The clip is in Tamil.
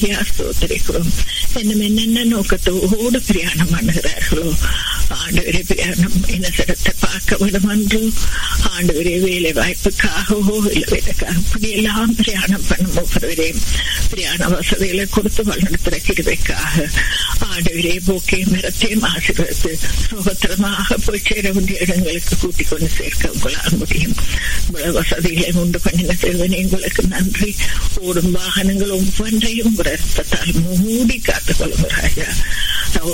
ஐயா ஸ்தோத்திரிக்கிறோம் இன்னும் என்னென்ன நோக்கத்தோடு பிரயாணம் பண்ணுகிறார்களோ ஆண்டவரே பிரயாணம் இனசரத்தை பார்க்க விடும் என்று ஆண்டவரே வேலை வாய்ப்புக்காகவோ இல்லை வேலைக்காக இப்படியெல்லாம் பிரயாணம் பண்ணும் ஒவ்வொருவரையும் பிரயாண வசதிகளை கொடுத்து வழிநடத்துகிற கிருவைக்காக ஆண்டவரே போக்கே மரத்தையும் ஆசீர்வதித்து சுகத்திரமாக போய் சேர வேண்டிய இடங்களுக்கு கூட்டிக் கொண்டு சேர்க்க உங்களால் முடியும் இவ்வளவு வசதிகளை உண்டு பண்ணின செல்வனே உங்களுக்கு நன்றி ஓடும் வாகனங்கள் ஒவ்வொன்றையும் உங்கள் ரத்தத்தால் மூடி காத்துக் கொள்ளுகிறாயா